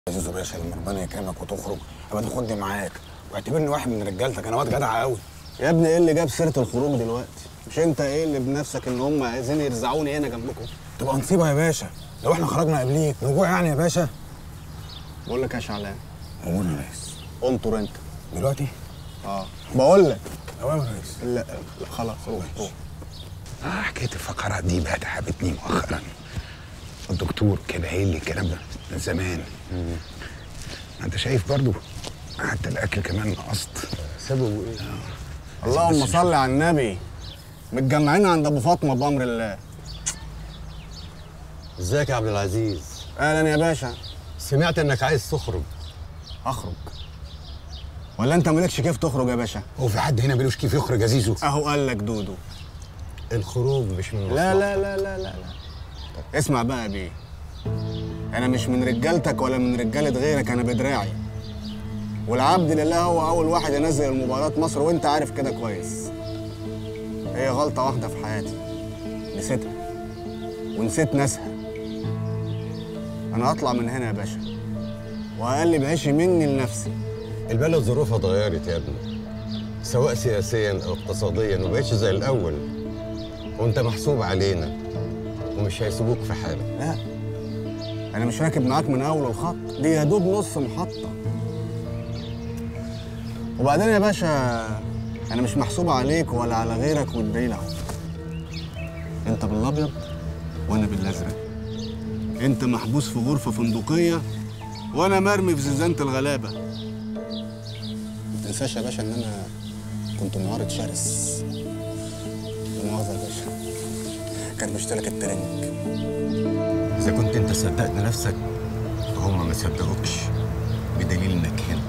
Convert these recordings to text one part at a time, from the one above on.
يا زوزو باشا لما ربنا يكرمك وتخرج ابقى تاخدني معاك واعتبرني واحد من رجالتك انا واد جدع قوي يا ابني ايه اللي جاب سيره الخروج دلوقتي مش انت ايه اللي بنفسك ان هم عايزين يرزعوني هنا جنبكم تبقى نصيبه يا باشا لو احنا خرجنا قبليك رجوع يعني يا باشا بقول لك يا شعلان امور يا ريس انطر انت دلوقتي اه بقول لك اوامر يا ريس لا لا خلاص روح روح اه حكايه الفقرات دي بقى تعبتني مؤخرا الدكتور كده قايل لي الكلام ده من زمان ما انت شايف برضو حتى الاكل كمان نقصت سببه ايه اللهم صل على النبي متجمعين عند ابو فاطمه بامر الله ازيك يا عبد العزيز اهلا يا باشا سمعت انك عايز تخرج اخرج ولا انت مالكش كيف تخرج يا باشا هو في حد هنا ملوش كيف يخرج يا زيزو اهو قال لك دودو الخروج مش من لا لا لا لا لا لا اسمع بقى يا بيه انا مش من رجالتك ولا من رجاله غيرك انا بدراعي والعبد لله هو اول واحد ينزل المباراه مصر وانت عارف كده كويس هي غلطه واحده في حياتي نسيتها ونسيت ناسها انا هطلع من هنا يا باشا وهقلب عيشي مني لنفسي البلد ظروفها اتغيرت يا ابني سواء سياسيا او اقتصاديا ومبقتش زي الاول وانت محسوب علينا ومش هيسيبوك في حالك لا انا مش راكب معاك من اول الخط دي يا دوب نص محطه وبعدين يا باشا انا مش محسوب عليك ولا على غيرك والدليل اهو انت بالابيض وانا بالازرق انت محبوس في غرفه فندقيه وانا مرمي في زنزانه الغلابه ما تنساش يا باشا ان انا كنت معارض شرس لا مؤاخذه يا باشا كان مشترك الترنج اذا كنت انت صدقت نفسك فهم ما صدقوكش بدليل انك هنا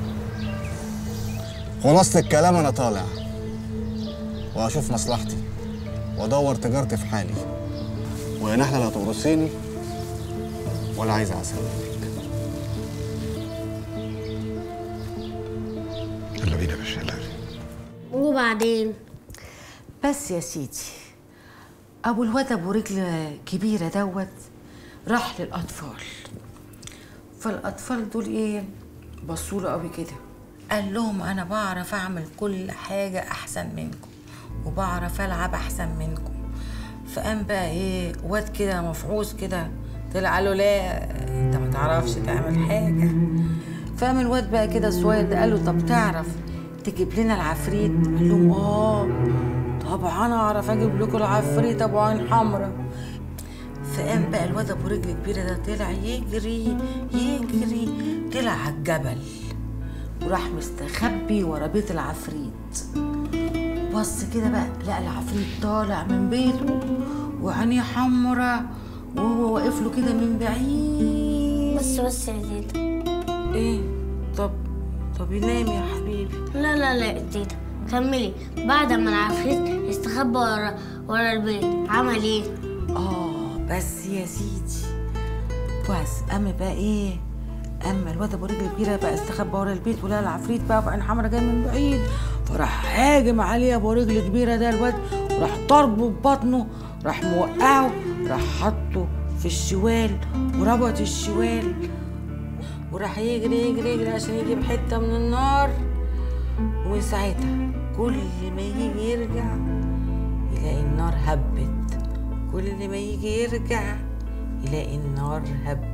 خلاصة الكلام أنا طالع وهشوف مصلحتي وأدور تجارتي في حالي ويا نحلة لا تورثيني ولا عايز عسل يلا بينا يا باشا يلا وبعدين بس يا سيدي ابو الواد ابو رجل كبيره دوت راح للاطفال فالاطفال دول ايه بصوا له قوي كده قال لهم انا بعرف اعمل كل حاجه احسن منكم وبعرف العب احسن منكم فقام بقى ايه واد كده مفعوص كده طلع له لا انت ما تعرفش تعمل حاجه فقام الواد بقى كده الصغير ده قال له طب تعرف تجيب لنا العفريت قال لهم اه طبعا اعرف اجيب لكم العفريت ابو عين حمراء فقام بقى الواد ابو رجل كبيره ده طلع يجري يجري طلع على الجبل وراح مستخبي ورا بيت العفريت بص كده بقى لقى العفريت طالع من بيته وعينيه حمرا وهو واقف له كده من بعيد بس بس يا تيتا ايه طب طب ينام يا حبيبي لا لا لا يا تيتا كملي بعد ما العفريت استخبى ورا ورا البيت عمل ايه؟ اه بس يا سيدي بس اما بقى ايه اما الواد ابو رجل كبيره بقى استخبى ورا البيت ولقى العفريت بقى بعين حمرا جاي من بعيد فراح هاجم عليه ابو رجل كبيره ده الواد راح ضربه ببطنه راح موقعه راح حطه في الشوال وربط الشوال وراح يجري يجري يجري عشان يجيب حته من النار ومن ساعتها كل ما يجي يرجع يلاقي النار هبت كل ما يجي يرجع يلاقي النار هبت